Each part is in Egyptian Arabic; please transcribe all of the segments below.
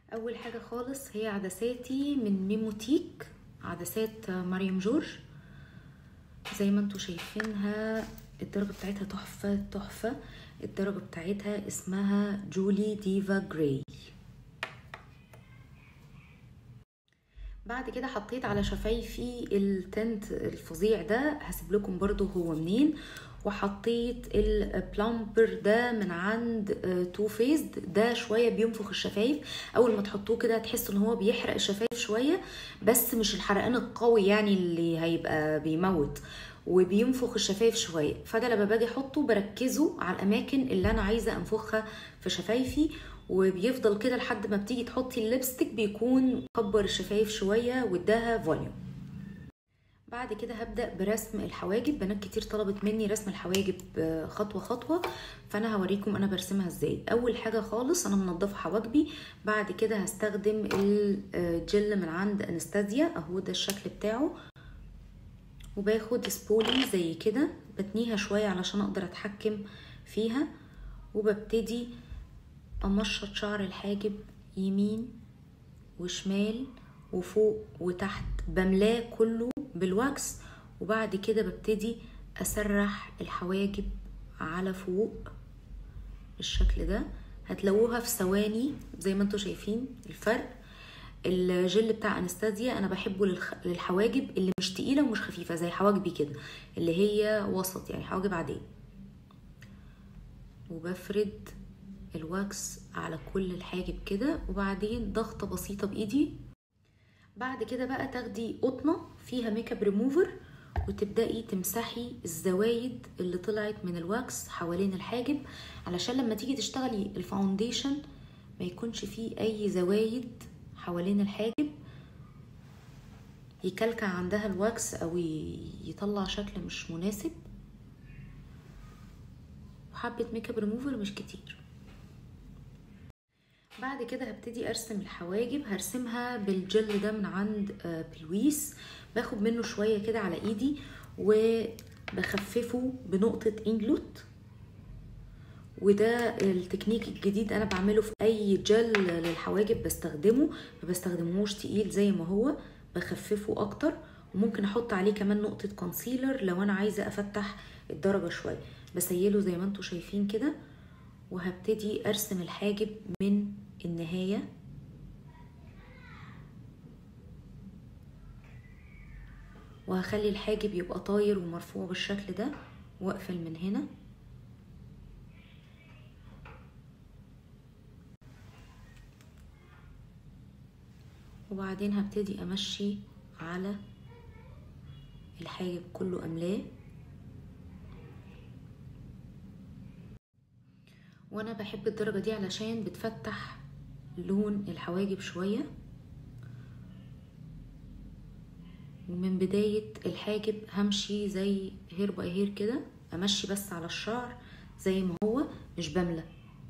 اول حاجه خالص هي عدساتي من ميموتيك عدسات مريم جورج زي ما انتوا شايفينها الدرجه بتاعتها تحفه تحفه الدرجه بتاعتها اسمها جولي ديفا جراي بعد كده حطيت على شفايفي التنت الفظيع ده هسيب لكم برضو هو منين وحطيت البلامبر ده من عند تو فيزد ده شويه بينفخ الشفايف اول ما تحطوه كده هتحسوا ان هو بيحرق الشفايف شويه بس مش الحرقان القوي يعني اللي هيبقى بيموت وبينفخ الشفايف شويه فده لما باجي احطه بركزه على الاماكن اللي انا عايزه انفخها في شفايفي وبيفضل كده لحد ما بتيجي تحطي الليبستيك بيكون كبر الشفايف شويه واداها فوليوم بعد كده هبدا برسم الحواجب بنات كتير طلبت مني رسم الحواجب خطوه خطوه فانا هوريكم انا برسمها ازاي اول حاجه خالص انا منضفه حواجبي بعد كده هستخدم الجل من عند انستازيا اهو ده الشكل بتاعه وباخد سبولي زي كده بتنيها شويه علشان اقدر اتحكم فيها وببتدي امشط شعر الحاجب يمين وشمال وفوق وتحت بملاه كله بالواكس وبعد كده ببتدي اسرح الحواجب على فوق بالشكل ده هتلاقوها في ثواني زي ما انتم شايفين الفرق الجل بتاع انستازيا انا بحبه للحواجب اللي مش تقيله ومش خفيفه زي حواجبي كده اللي هي وسط يعني حواجب عاديه وبفرد الواكس على كل الحاجب كده وبعدين ضغطه بسيطه بايدي بعد كده بقى تاخدي قطنه فيها ميك اب ريموفر وتبداي تمسحي الزوايد اللي طلعت من الواكس حوالين الحاجب علشان لما تيجي تشتغلي الفاونديشن ما يكونش فيه اي زوايد حوالين الحاجب يكلكع عندها الواكس او يطلع شكل مش مناسب وحبه ميك اب ريموفر مش كتير بعد كده هبتدي ارسم الحواجب هرسمها بالجل ده من عند بلويس باخد منه شوية كده على ايدي وبخففه بنقطة انجلوت وده التكنيك الجديد انا بعمله في اي جل للحواجب بستخدمه ما بستخدمهوش تقيل زي ما هو بخففه اكتر وممكن احط عليه كمان نقطة كونسيلر لو انا عايزة افتح الدرجة شوية بسيله زي ما انتوا شايفين كده وهبتدي ارسم الحاجب من النهاية وهخلي الحاجب يبقى طاير ومرفوع بالشكل ده واقفل من هنا وبعدين هبتدي امشي على الحاجب كله املاه وانا بحب الدرجة دي علشان بتفتح لون الحواجب شوية ومن بداية الحاجب همشي زي هير باي هير كده امشي بس على الشعر زي ما هو مش بملى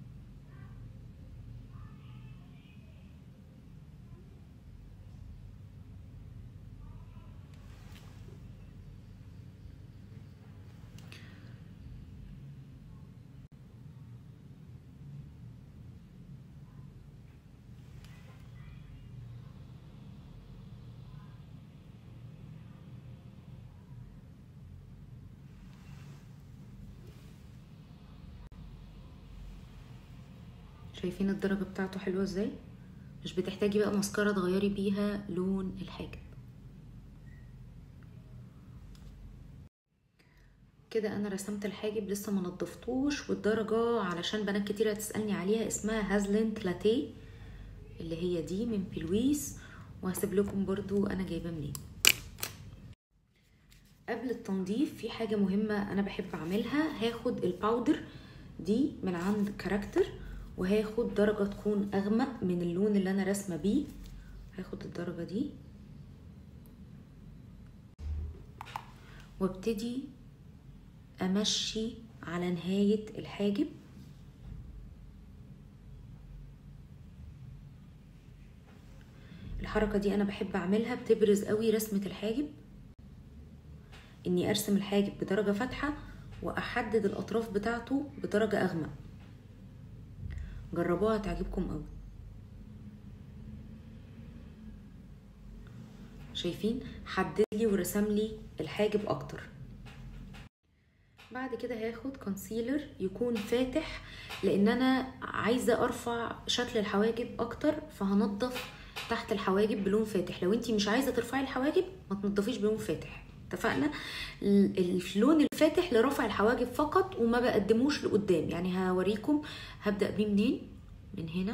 شايفين الدرجة بتاعته حلوة ازاي مش بتحتاجي بقى مسكرة تغيري بيها لون الحاجب كده انا رسمت الحاجب لسه ما نضفتوش والدرجة علشان بنات كتير هتسألني عليها اسمها هازلنت لاتيه اللي هي دي من بلويس وهسيب لكم برضو انا جايبه منين قبل التنظيف في حاجة مهمة انا بحب اعملها هاخد الباودر دي من عند كاركتر وهاخد درجة تكون أغمق من اللون اللي أنا راسمة بيه هاخد الدرجة دي وابتدي أمشي على نهاية الحاجب الحركة دي أنا بحب أعملها بتبرز قوي رسمة الحاجب إني أرسم الحاجب بدرجة فاتحة وأحدد الأطراف بتاعته بدرجة أغمق جربوها تعجبكم قوي شايفين حدد لي ورسم لي الحاجب اكتر بعد كده هاخد كونسيلر يكون فاتح لان انا عايزه ارفع شكل الحواجب اكتر فهنضف تحت الحواجب بلون فاتح لو انتي مش عايزه ترفعي الحواجب ما تنضفيش بلون فاتح اتفقنا ال- اللون الفاتح لرفع الحواجب فقط وما بقدموش لقدام يعني هوريكم هبدا بيه منين من هنا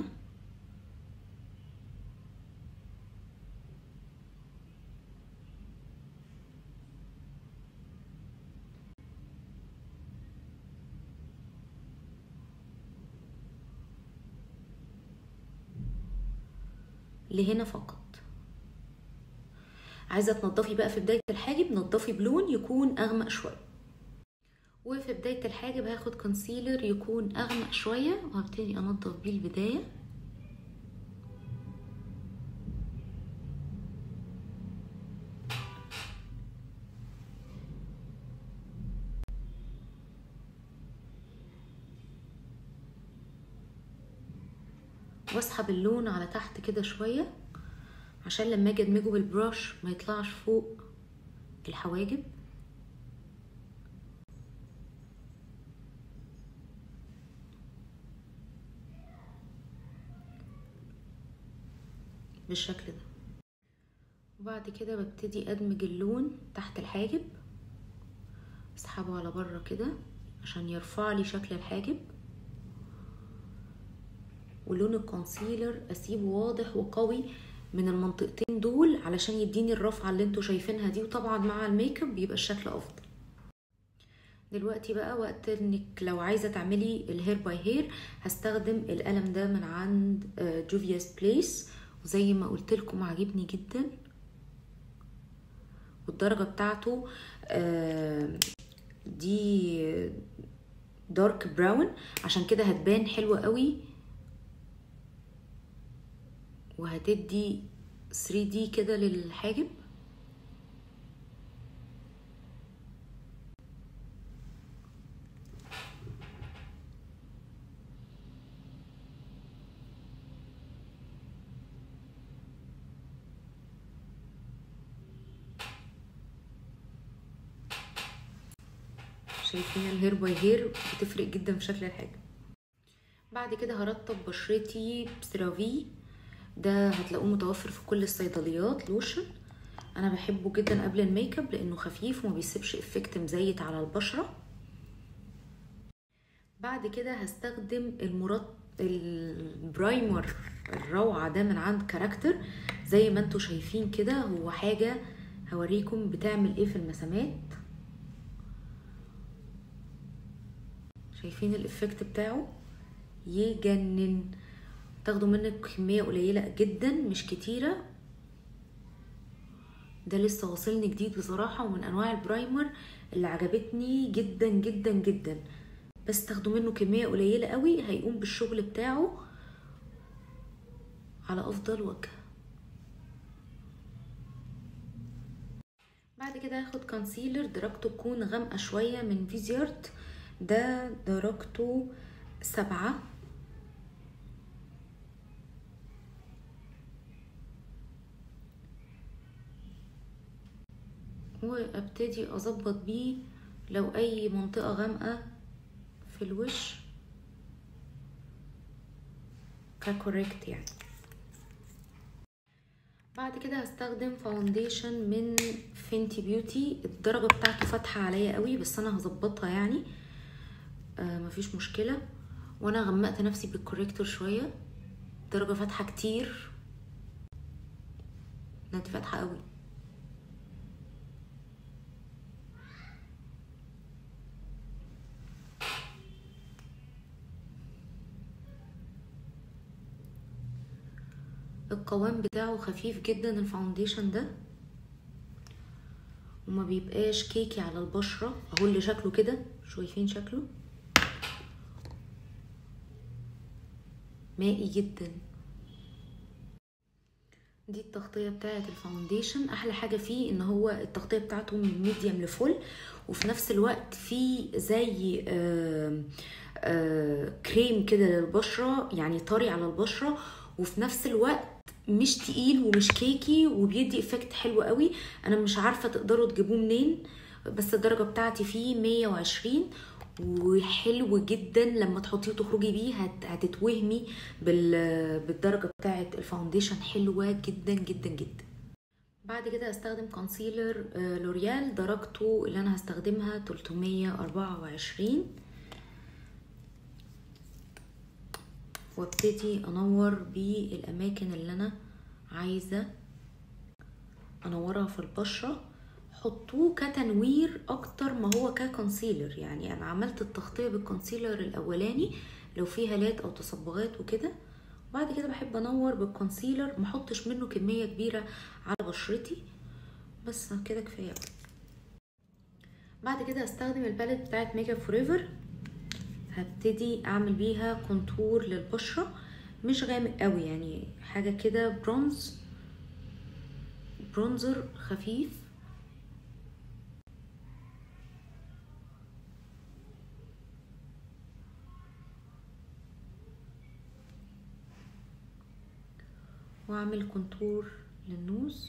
لهنا فقط عايزه تنضفي بقى في بدايه الحاجب نضفي بلون يكون اغمق شويه وفي بدايه الحاجب هاخد كونسيلر يكون اغمق شويه وهبتدي انضف بيه البدايه واسحب اللون على تحت كده شويه عشان لما اجي ادمجه بالبراش ما يطلعش فوق الحواجب بالشكل ده وبعد كده ببتدي ادمج اللون تحت الحاجب اسحبه على بره كده عشان يرفع لي شكل الحاجب ولون الكونسيلر اسيبه واضح وقوي من المنطقتين دول علشان يديني الرفعه اللي انتوا شايفينها دي وطبعا مع الميك اب بيبقى الشكل افضل دلوقتي بقى وقت انك لو عايزه تعملي الهير باي هير هستخدم القلم ده من عند جوفياس بليس وزي ما قلت لكم عاجبني جدا والدرجه بتاعته آه، دي دارك براون عشان كده هتبان حلوه قوي وهتدي 3D كده للحاجب شايفين الهير باي هير بتفرق جدا في شكل الحاجب بعد كده هرطب بشرتي بسيرافي ده هتلاقوه متوفر في كل الصيدليات لوشن انا بحبه جدا قبل الميك اب لانه خفيف وما بيسيبش افكت مزيت على البشره بعد كده هستخدم المرط البرايمر الروعه ده من عند كاركتر زي ما انتوا شايفين كده هو حاجه هوريكم بتعمل ايه في المسامات شايفين الافكت بتاعه يجنن تاخدوا منه كمية قليلة جدا مش كتيرة ده لسه واصلني جديد بصراحة ومن انواع البرايمر اللي عجبتني جدا جدا جدا بس تاخدوا منه كمية قليلة قوي هيقوم بالشغل بتاعه على افضل وجه بعد كده هاخد كونسيلر درجته تكون غامقة شوية من فيزيارت ده درجته سبعة وابتدي اظبط بيه لو اي منطقة غامقة في الوش ككوريكت يعني بعد كده هستخدم فاونديشن من فينتي بيوتي الدرجة بتاعته فاتحة عليا قوي بس انا هظبطها يعني آه مفيش مشكلة وانا غمقت نفسي بالكوريكتور شوية درجة فاتحة كتير لا دي فاتحة قوي القوام بتاعه خفيف جدا الفاونديشن ده وما بيبقاش كيكي على البشرة اهو اللي شكله كده شايفين شكله مائي جدا دي التغطية بتاعة الفاونديشن احلى حاجة فيه ان هو التغطية بتاعته من ميديم لفول وفي نفس الوقت فيه زي آه آه كريم كده للبشرة يعني طري على البشرة وفي نفس الوقت مش تقيل ومش كيكي وبيدي افكت حلو قوي انا مش عارفه تقدروا تجيبوه منين بس الدرجه بتاعتي فيه 120 وحلو جدا لما تحطيه وتخرجي بيه هت... هتتوهمي بال... بالدرجه بتاعه الفاونديشن حلوه جدا جدا جدا بعد كده هستخدم كونسيلر آه، لوريال درجته اللي انا هستخدمها 324 وابتدي انور بالاماكن اللي انا عايزه انورها في البشره حطوه كتنوير اكتر ما هو ككونسيلر يعني انا عملت التغطيه بالكونسيلر الاولاني لو فيه هالات او تصبغات وكده بعد كده بحب انور بالكونسيلر ما احطش منه كميه كبيره على بشرتي بس كده كفايه أوي. بعد كده هستخدم الباليت بتاعت ميك اب فوريفر هبتدي اعمل بيها كونتور للبشره مش غامق قوي يعني حاجه كده برونز برونزر خفيف واعمل كونتور للنوز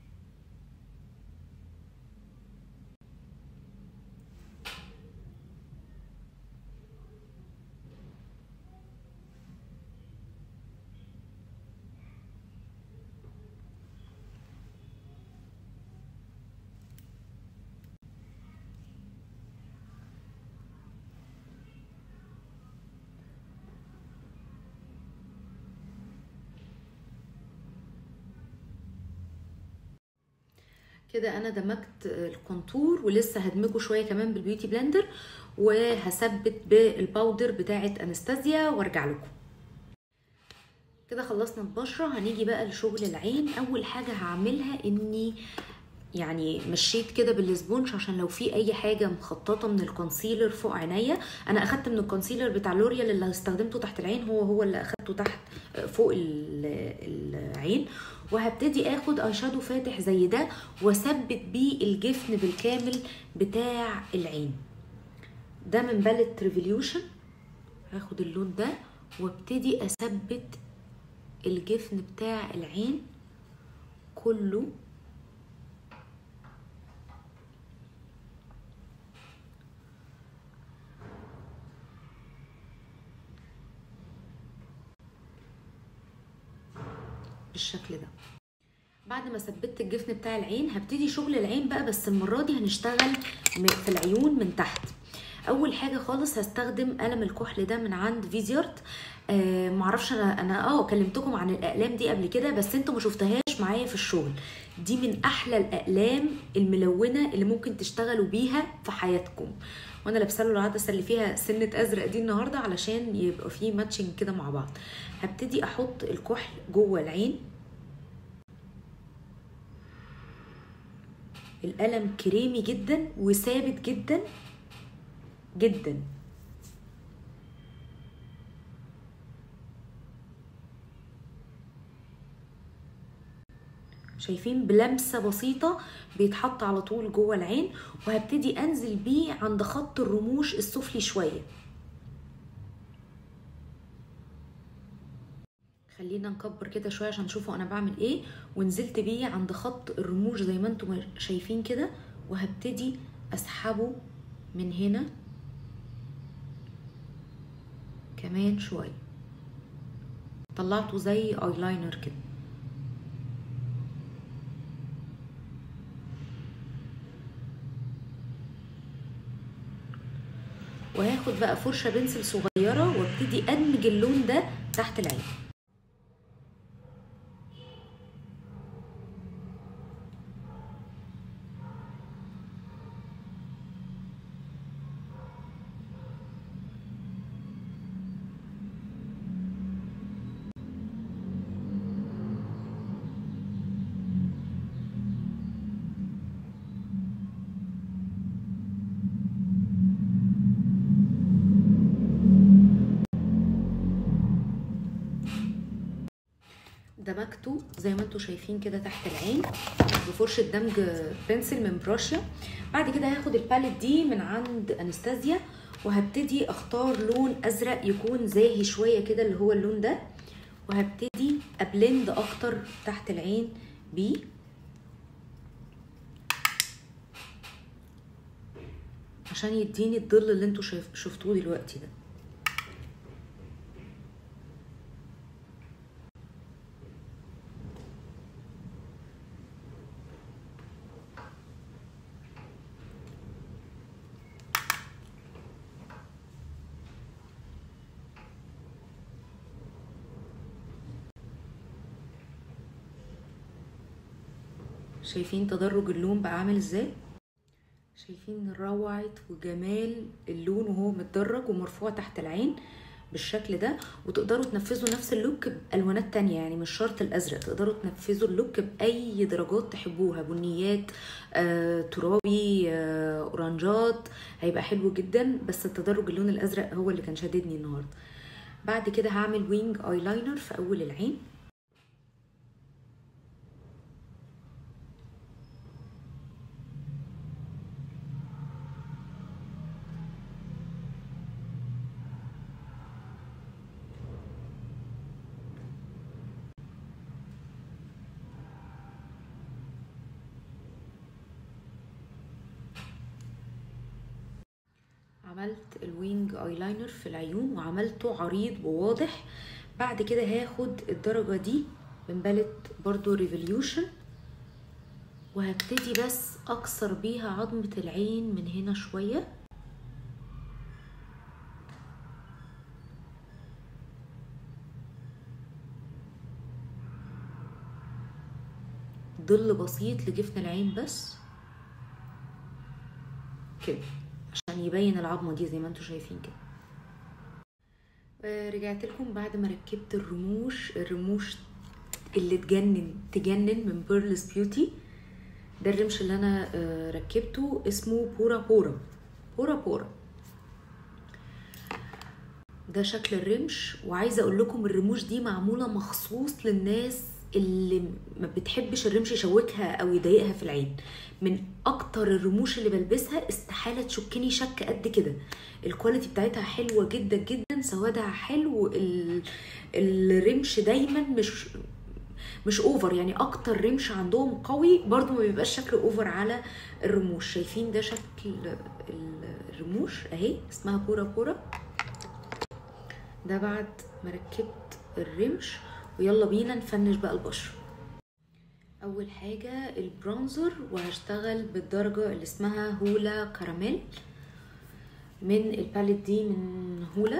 كده انا دمجت الكونتور ولسه هدمجه شويه كمان بالبيوتي بلندر وهثبت بالباودر بتاعه انستازيا وارجع لكم كده خلصنا البشره هنيجي بقى لشغل العين اول حاجه هعملها اني يعني مشيت كده بالسبونج عشان لو في اي حاجه مخططه من الكونسيلر فوق عينيا انا اخدت من الكونسيلر بتاع لوريال اللي استخدمته تحت العين هو هو اللي اخدته تحت فوق العين وهبتدي اخد اي شادو فاتح زي ده واثبت بيه الجفن بالكامل بتاع العين ده من باليت ريفوليوشن هاخد اللون ده وابتدي اثبت الجفن بتاع العين كله بالشكل ده بعد ما ثبتت الجفن بتاع العين هبتدي شغل العين بقى بس المره دي هنشتغل في العيون من تحت اول حاجه خالص هستخدم قلم الكحل ده من عند فيزيارت آه معرفش انا انا اه كلمتكم عن الاقلام دي قبل كده بس انتوا ما شفتهاش معايا في الشغل دي من احلى الاقلام الملونه اللي ممكن تشتغلوا بيها في حياتكم وانا لابسه له العدسه اللي فيها سنه ازرق دي النهارده علشان يبقى فيه ماتشنج كده مع بعض هبتدي احط الكحل جوه العين القلم كريمي جدا وثابت جدا جدا شايفين بلمسة بسيطة بيتحط على طول جوه العين وهبتدي انزل بيه عند خط الرموش السفلي شوية خلينا نكبر كده شويه عشان تشوفوا انا بعمل ايه ونزلت بيه عند خط الرموش زي ما انتم شايفين كده وهبتدي اسحبه من هنا كمان شويه طلعته زي ايلاينر كده وهاخد بقى فرشه بنسل صغيره وابتدي ادمج اللون ده تحت العين دمجته زي ما انتم شايفين كده تحت العين بفرشه دمج بنسل من براشيا بعد كده هاخد الباليت دي من عند انستازيا وهبتدي اختار لون ازرق يكون زاهي شويه كده اللي هو اللون ده وهبتدي ابلند اكتر تحت العين بيه عشان يديني الظل اللي انتوا شايف شفتوه دلوقتي ده شايفين تدرج اللون بقى عامل ازاي شايفين روعة وجمال اللون وهو متدرج ومرفوع تحت العين بالشكل ده وتقدروا تنفذوا نفس اللوك بالوانات تانية يعني مش شرط الازرق تقدروا تنفذوا اللوك باي درجات تحبوها بنيات آه، ترابي آه، اورنجات هيبقى حلو جدا بس التدرج اللون الازرق هو اللي كان شاددني النهارده بعد كده هعمل وينج ايلاينر في اول العين عملت الوينج ايلاينر في العيون وعملته عريض وواضح بعد كده هاخد الدرجة دي من باليت برضو ريفوليوشن وهبتدي بس اكسر بيها عظمة العين من هنا شوية ظل بسيط لجفن العين بس كده عشان يبين العظمه دي زي ما انتم شايفين كده آه، رجعت لكم بعد ما ركبت الرموش الرموش اللي تجنن تجنن من بيرلز بيوتي ده الرمش اللي انا آه، ركبته اسمه بورا بورا بورا بورا ده شكل الرمش وعايزه اقول لكم الرموش دي معموله مخصوص للناس اللي ما بتحبش الرمش يشوكها او يضايقها في العين من اكتر الرموش اللي بلبسها استحاله تشكني شك قد كده الكواليتي بتاعتها حلوه جدا جدا سوادها حلو ال... الرمش دايما مش مش اوفر يعني اكتر رمش عندهم قوي برضو ما بيبقاش شكل اوفر على الرموش شايفين ده شكل ال- الرموش اهي اسمها بورا بورا ده بعد ما ركبت الرمش ويلا بينا نفنش بقى البشرة اول حاجة البرونزر وهشتغل بالدرجة اللي اسمها هولا كراميل من الباليت دي من هولا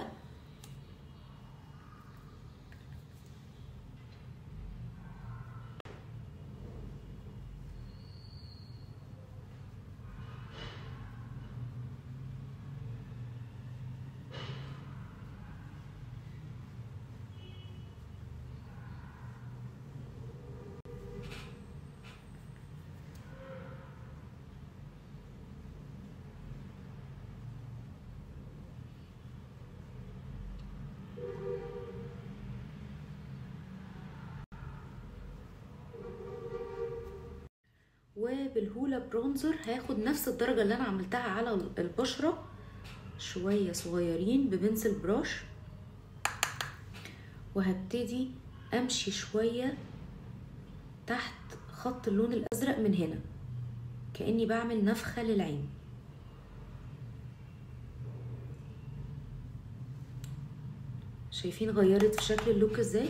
وبالهولا برونزر هاخد نفس الدرجة اللي انا عملتها على البشرة شوية صغيرين ببنسل براش وهبتدي امشي شوية تحت خط اللون الازرق من هنا كأني بعمل نفخة للعين شايفين غيرت في شكل اللوك ازاي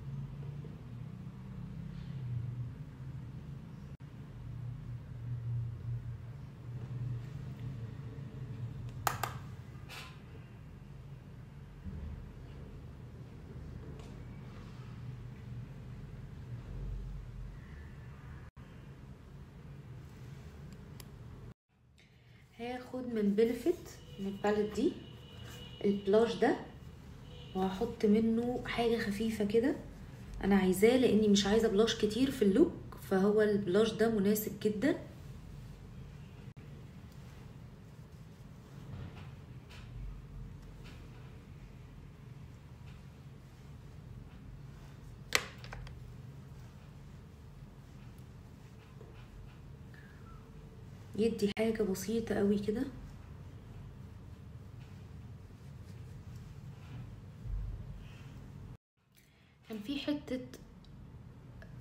هاخد من بنفيت من الباليت دي البلاش ده وهحط منه حاجة خفيفة كده انا عايزاه لاني مش عايزة بلاش كتير في اللوك فهو البلاش ده مناسب جدا يدي حاجة بسيطة قوي كده كان في حتة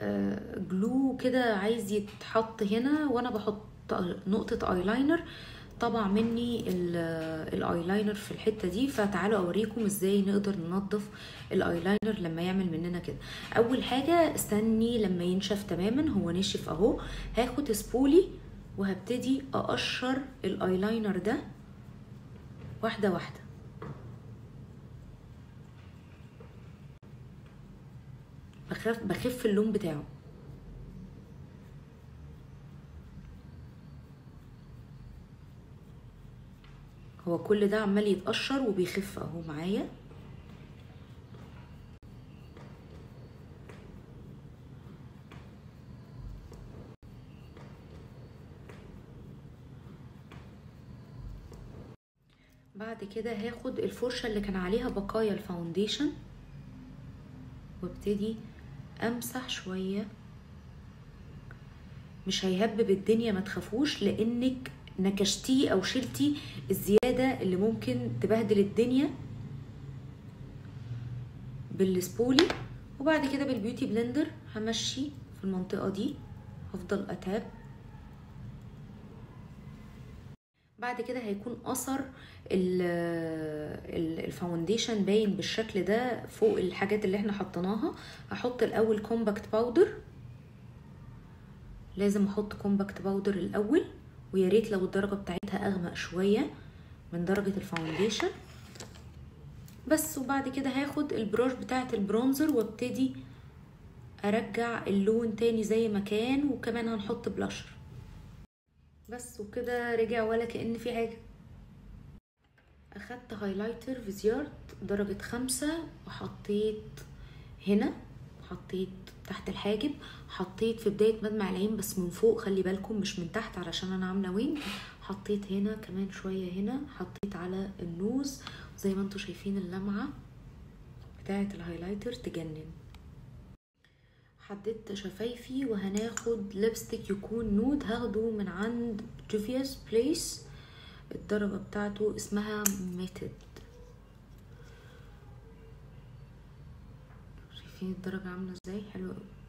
آه، جلو كده عايز يتحط هنا وانا بحط نقطة ايلاينر طبع مني ال- الايلاينر في الحتة دي فتعالوا اوريكم ازاي نقدر ننظف الايلاينر لما يعمل مننا كده اول حاجة استني لما ينشف تماما هو نشف اهو هاخد سبولي وهبتدي اقشر الايلاينر ده واحدة واحدة بخف بخف اللون بتاعه هو كل ده عمال يتقشر وبيخف اهو معايا بعد كده هاخد الفرشة اللي كان عليها بقايا الفاونديشن وابتدي امسح شوية مش هيهبب الدنيا ما تخافوش لانك نكشتيه او شلتي الزيادة اللي ممكن تبهدل الدنيا بالسبولي وبعد كده بالبيوتي بلندر همشي في المنطقة دي هفضل اتاب بعد كده هيكون اثر ال- ال- الفاونديشن باين بالشكل ده فوق الحاجات اللي احنا حطيناها هحط الاول كومباكت باودر لازم احط كومباكت باودر الاول ويا ريت لو الدرجه بتاعتها اغمق شويه من درجه الفاونديشن بس وبعد كده هاخد البروش بتاعت البرونزر وابتدي ارجع اللون تاني زي ما كان وكمان هنحط بلاشر بس وكده رجع ولا كأن في حاجة اخدت هايلايتر في زيارت درجة خمسة وحطيت هنا حطيت تحت الحاجب حطيت في بداية مدمع العين بس من فوق خلي بالكم مش من تحت علشان انا عاملة وينج حطيت هنا كمان شوية هنا حطيت على النوز زي ما انتوا شايفين اللمعة بتاعة الهايلايتر تجنن حددت شفايفي وهناخد لبستيك يكون نود هاخده من عند جوفياس بليس الدرجة بتاعته اسمها ميتد شايفين الدرجة عاملة ازاي حلوة قوي